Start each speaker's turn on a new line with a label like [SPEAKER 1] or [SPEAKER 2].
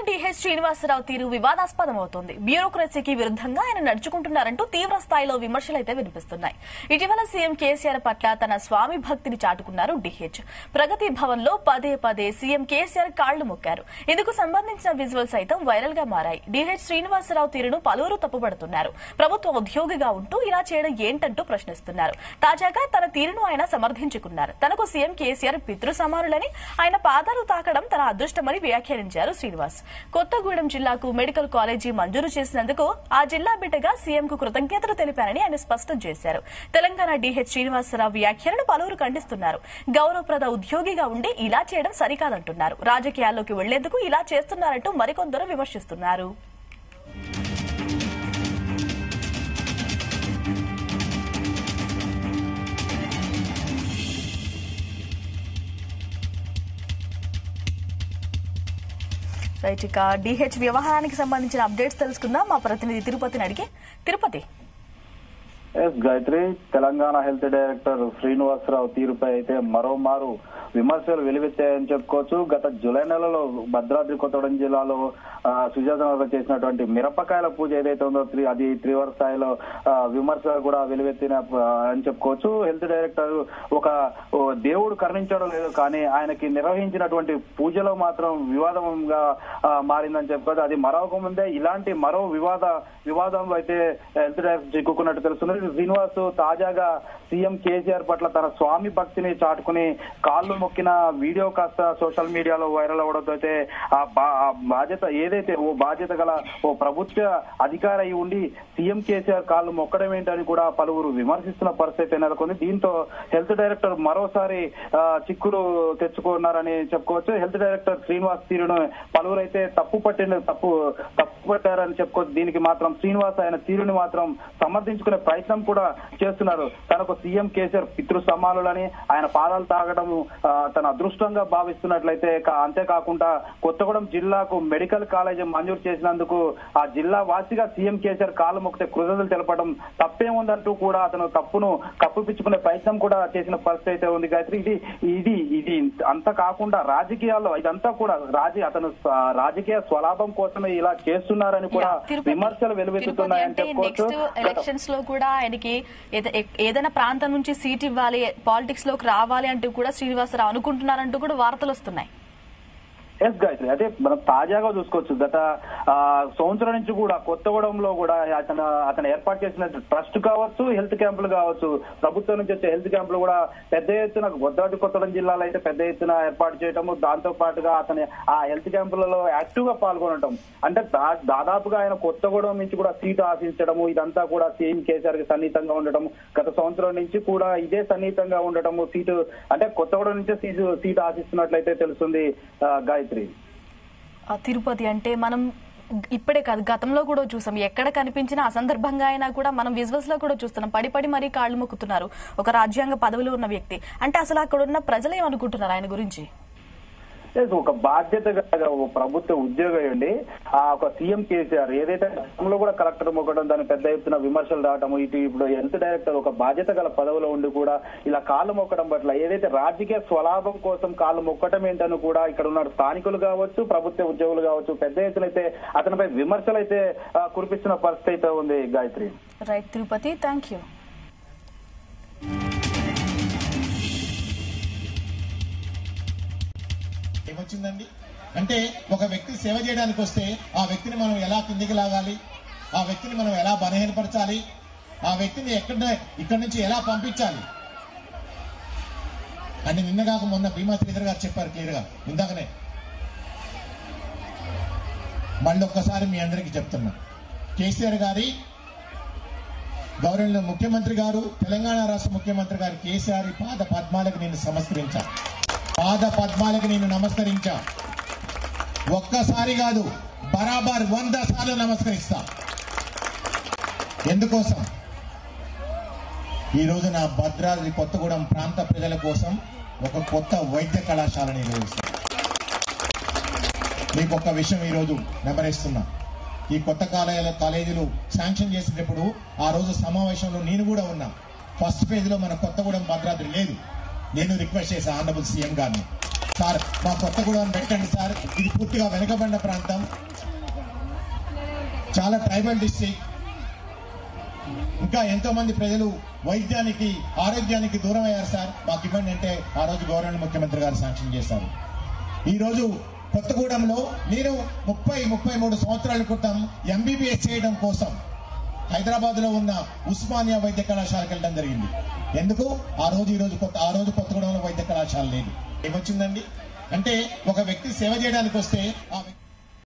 [SPEAKER 1] DH Srinivasarao తీరు వివాదాస్పదమవుతోంది బ్యూరోక్రసీకి విరుద్ధంగా ఆయన నడుచుకుంటున్నారంటూ తీవ్ర స్థాయిలో విమర్శలైతే వినిపిస్తున్నాయి ఇటీవల సీఎం కేసీఆర్ పట్ల తన స్వామి భక్తిని చాటుకున్నారు డిహెచ్ ప్రగతి భవన్ లో పదే పదే సీఎం కేసీఆర్ కాళ్లు మొక్కారు ఇందుకు సంబంధించిన విజువల్ సైతం వైరల్ గా మారాయి డిహెచ్ శ్రీనివాసరావు తీరును పలువురు తప్పుపడుతున్నారు ప్రభుత్వ ఉద్యోగిగా ఉంటూ ఇలా చేయడం ఏంటంటూ ప్రశ్నిస్తున్నారు తాజాగా తన తీరును ఆయన సమర్థించుకున్నారు తనకు సీఎం కేసీఆర్ పితృ సమానులని ఆయన పాదాలు తాకడం తన అదృష్టమని వ్యాఖ్యానించారు శ్రీనివాస్ కొత్తగూడెం జిల్లాకు మెడికల్ కాలేజీ మంజూరు చేసినందుకు ఆ జిల్లా బిడ్డగా సీఎం కు కృతజ్ఞతలు తెలిపారని ఆయన స్పష్టం చేశారు తెలంగాణ డీహెచ్ శ్రీనివాసరావు వ్యాఖ్యలను పలువురు ఖండిస్తున్నారు గౌరవప్రద ఉద్యోగిగా ఉండి ఇలా చేయడం సరికాదంటున్నారు రాజకీయాల్లోకి వెళ్లేందుకు ఇలా చేస్తున్నారంటూ మరికొందరు విమర్శిస్తున్నారు రైట్ ఇక డిహెచ్ వ్యవహారానికి సంబంధించిన అప్డేట్స్ తెలుసుకుందాం మా ప్రతినిధి తిరుపతిని అడిగి Tirupati
[SPEAKER 2] S Gayatri Telangana health director Srinivasarao తీరుపై అయితే మరోమారు విమర్శలు వెలువెత్తాయని చెప్పుకోవచ్చు గత జూలై నెలలో భద్రాద్రి కొత్తగూడెం జిల్లాలో ఆ, సుజాతనగర్ చేసినటువంటి మిరపకాయల పూజ ఏదైతే ఉందో త్రి- అది తీవ్ర స్థాయిలో ఆ, విమర్శలు కూడా వెలువెత్తిన ఆ, అని చెప్పుకోవచ్చు హెల్త్ డైరెక్టర్ ఒక ఓ దేవుడు కరుణించడం లేదు కానీ ఆయనకి నిర్వహించినటువంటి పూజలో మాత్రం వివాదంగా ఆ, మారిందని చెప్పుకోవచ్చు అది మరొక ముందే ఇలాంటి మరో వివాద వివాదంలో అయితే హెల్త్ డైరెక్టర్ చిక్కుకున్నట్టు తెలుస్తుంది శ్రీనివాస్ తాజాగా సీఎం కేసీఆర్ పట్ల తన స్వామి భక్తిని చాటుకుని కాళ్ళు మొక్కిన వీడియో కాస్త సోషల్ మీడియాలో వైరల్ అవడంతో అయితే ఆ బా- ఆ బాధ్యత ఏదైతే ఓ బాధ్యత గల ఓ ప్రభుత్వ అధికారి అయి ఉండి సీఎం కేసీఆర్ కాళ్ళు మొక్కడం ఏంటని కూడా పలువురు విమర్శిస్తున్న పరిస్థితి నెలకొంది దీంతో హెల్త్ డైరెక్టర్ మరోసారి ఆ, చిక్కులు తెచ్చుకున్నారని చెప్పుకోవచ్చు హెల్త్ డైరెక్టర్ శ్రీనివాస్ తీరును పలువురు అయితే తప్పు పట్టిన తప్పు తప్పు పట్టారని చెప్పుకోవచ్చు దీనికి మాత్రం శ్రీనివాస్ ఆయన తీరుని మాత్రం సమర్థించుకునే ప్రయత్నం కూడా చేస్తున్నారు తనకు సీఎం కేసీఆర్ పితృ సమానులని ఆయన పాదాలు తాగడం ఆ, తన అదృష్టంగా భావిస్తున్నట్లయితే కా- అంతేకాకుండా కొత్తగూడెం జిల్లాకు మెడికల్ కాలేజ్ మంజూరు చేసినందుకు ఆ జిల్లా వాసిగా సీఎం కేసీఆర్ కాలు మొక్కితే కృతజ్ఞతలు తెలపడం తప్పేముందంటూ కూడా అతను తప్పును కప్పిపుచ్చుకునే ప్రయత్నం కూడా చేసిన పరిస్థితి అయితే ఉంది గాయత్రి ఇది ఇది ఇది అంతా కాకుండా రాజకీయాల్లో ఇదంతా కూడా రాజీ అతను ఆ, రాజకీయ స్వలాభం కోసమే ఇలా చేస్తున్నారని కూడా
[SPEAKER 1] యా, తిరుపతి-
[SPEAKER 2] విమర్శలు
[SPEAKER 1] తిరుపతి
[SPEAKER 2] వెలువెత్తుతున్నాయని
[SPEAKER 1] అంటే
[SPEAKER 2] చెప్పుకోవచ్చు
[SPEAKER 1] నెక్స్ట్ ఎలక్షన్స్ లో కూడా ఆయనకి ఏద- ఏ- ఏదైనా ప్రాంతం నుంచి సీట్ ఇవ్వాలి పాలిటిక్స్ లోకి రావాలి అంటూ కూడా శ్రీనివాసరావు అనుకుంటున్నారంటూ కూడా వార్తలు వస్తున్నాయి
[SPEAKER 2] ఎస్ గాయత్రి అదే మనం తాజాగా చూసుకోవచ్చు గత ఆ, సంవత్సరం నుంచి కూడా కొత్తగూడెంలో కూడా అతను అతను ఏర్పాటు చేసిన ట్రస్ట్ కావచ్చు హెల్త్ క్యాంపులు కావచ్చు ప్రభుత్వం నుంచి వచ్చే హెల్త్ క్యాంపులు కూడా పెద్ద ఎత్తున భద్రాద్రి కొత్తగూడెం జిల్లాలో అయితే పెద్ద ఎత్తున ఏర్పాటు చేయటము దాంతో పాటుగా అతని ఆ హెల్త్ క్యాంపులలో యాక్టివ్ గా పాల్గొనటం అంటే దా- దాదాపుగా ఆయన కొత్తగూడెం నుంచి కూడా సీటు ఆశించడము ఇదంతా కూడా సీఎం కేసీఆర్ కి సన్నిహితంగా ఉండటం గత సంవత్సరం నుంచి కూడా ఇదే సన్నిహితంగా ఉండటము సీటు అంటే కొత్తగూడెం నుంచే సీటు సీటు ఆశిస్తున్నట్లయితే తెలుస్తుంది ఆ, గాయత్రి
[SPEAKER 1] ఆ తిరుపతి అంటే మనం ఇప్పుడే కాదు గతంలో కూడా చూసాం ఎక్కడ కనిపించినా అసందర్భంగా అయినా కూడా మనం విజువల్స్ లో కూడా చూస్తున్నాం పడి పడి మరీ కాళ్ళు మొక్కుతున్నారు ఒక రాజ్యాంగ పదవిలో ఉన్న వ్యక్తి అంటే అసలు అక్కడ ఉన్న ప్రజలు ఏమనుకుంటున్నారు ఆయన గురించి
[SPEAKER 2] Yes, ఒక బాధ్యతగా ఓ ప్రభుత్వ ఉద్యోగి అండి ఆ ఒక సీఎం కేసీఆర్ ఏదైతే గతంలో కూడా కలెక్టర్ మొక్కడం దాని పెద్ద ఎత్తున విమర్శలు రావటం ఇటు ఇప్పుడు హెల్త్ డైరెక్టర్ ఒక బాధ్యత గల పదవిలో ఉండి కూడా ఇలా కాళ్ళు మొక్కడం పట్ల ఏదైతే రాజకీయ స్వలాభం కోసం కాళ్ళు మొక్కటం ఏంటని కూడా ఇక్కడ ఉన్న స్థానికులు కావచ్చు ప్రభుత్వ ఉద్యోగులు కావచ్చు పెద్ద ఎత్తున అయితే అతనిపై విమర్శలు అయితే ఆ, కురిపిస్తున్న పరిస్థితి అయితే ఉంది Gayatri
[SPEAKER 1] right Tirupati thank you
[SPEAKER 3] ఏమొచ్చిందండి అంటే ఒక వ్యక్తి సేవ చేయడానికి వస్తే ఆ వ్యక్తిని మనం ఎలా కిందికి లాగాలి ఆ వ్యక్తిని మనం ఎలా బలహీనపరచాలి ఆ వ్యక్తిని ఎక్కడ ఇక్కడి నుంచి ఎలా పంపించాలి అని నిన్న కాక మొన్న భీమా శ్రీధర్ గారు చెప్పారు క్లియర్ గా ఇందాకనే మళ్ళీ ఒక్కసారి మీ అందరికీ చెప్తున్నా కేసీఆర్ గారి గౌరవ ముఖ్యమంత్రి గారు తెలంగాణ రాష్ట్ర ముఖ్యమంత్రి గారు కేసీఆర్ పాద పద్మాలకు నేను నమస్కరించా పాద పద్మాలకు నేను నమస్కరించా ఒక్కసారి కాదు బరాబర్ వంద సార్లు నమస్కరిస్తా ఎందుకోసం ఈ రోజు నా భద్రాద్రి కొత్తగూడెం ప్రాంత ప్రజల కోసం ఒక కొత్త వైద్య కళాశాలని నిర్వహిస్తాను మీకు ఒక విషయం ఈరోజు నెమరేస్తున్నా ఈ కొత్త కాలేజీల కాలేజీలు శాంక్షన్ చేసేటప్పుడు ఆ రోజు సమావేశంలో నేను కూడా ఉన్నా ఫస్ట్ ఫేజ్ లో మన కొత్తగూడెం భద్రాద్రి లేదు నేను రిక్వెస్ట్ చేశా ఆనరబుల్ సీఎం గారిని సార్ మా కొత్తగూడెం పెట్టండి సార్ ఇది పూర్తిగా వెనుకబడిన ప్రాంతం చాలా ట్రైబల్ డిస్ట్రిక్ట్ ఇంకా ఎంతో మంది ప్రజలు వైద్యానికి ఆరోగ్యానికి దూరం అయ్యారు సార్ మాకు ఇవ్వండి అంటే ఆ రోజు గవర్నమెంట్ ముఖ్యమంత్రి గారు శాంక్షన్ చేశారు ఈ రోజు కొత్తగూడెంలో నేను ముప్పై ముప్పై మూడు సంవత్సరాల క్రితం ఎంబీబీఎస్ చేయడం కోసం హైదరాబాద్ లో ఉన్న ఉస్మానియా వైద్య కళాశాలకు వెళ్ళడం జరిగింది ఎందుకు ఆ రోజు ఈ రోజు కొత్త ఆ రోజు కొత్తగూడెంలో వైద్య కళాశాల లేదు ఏమొచ్చిందండి అంటే ఒక వ్యక్తి సేవ చేయడానికి వస్తే ఆ వ్యక్తి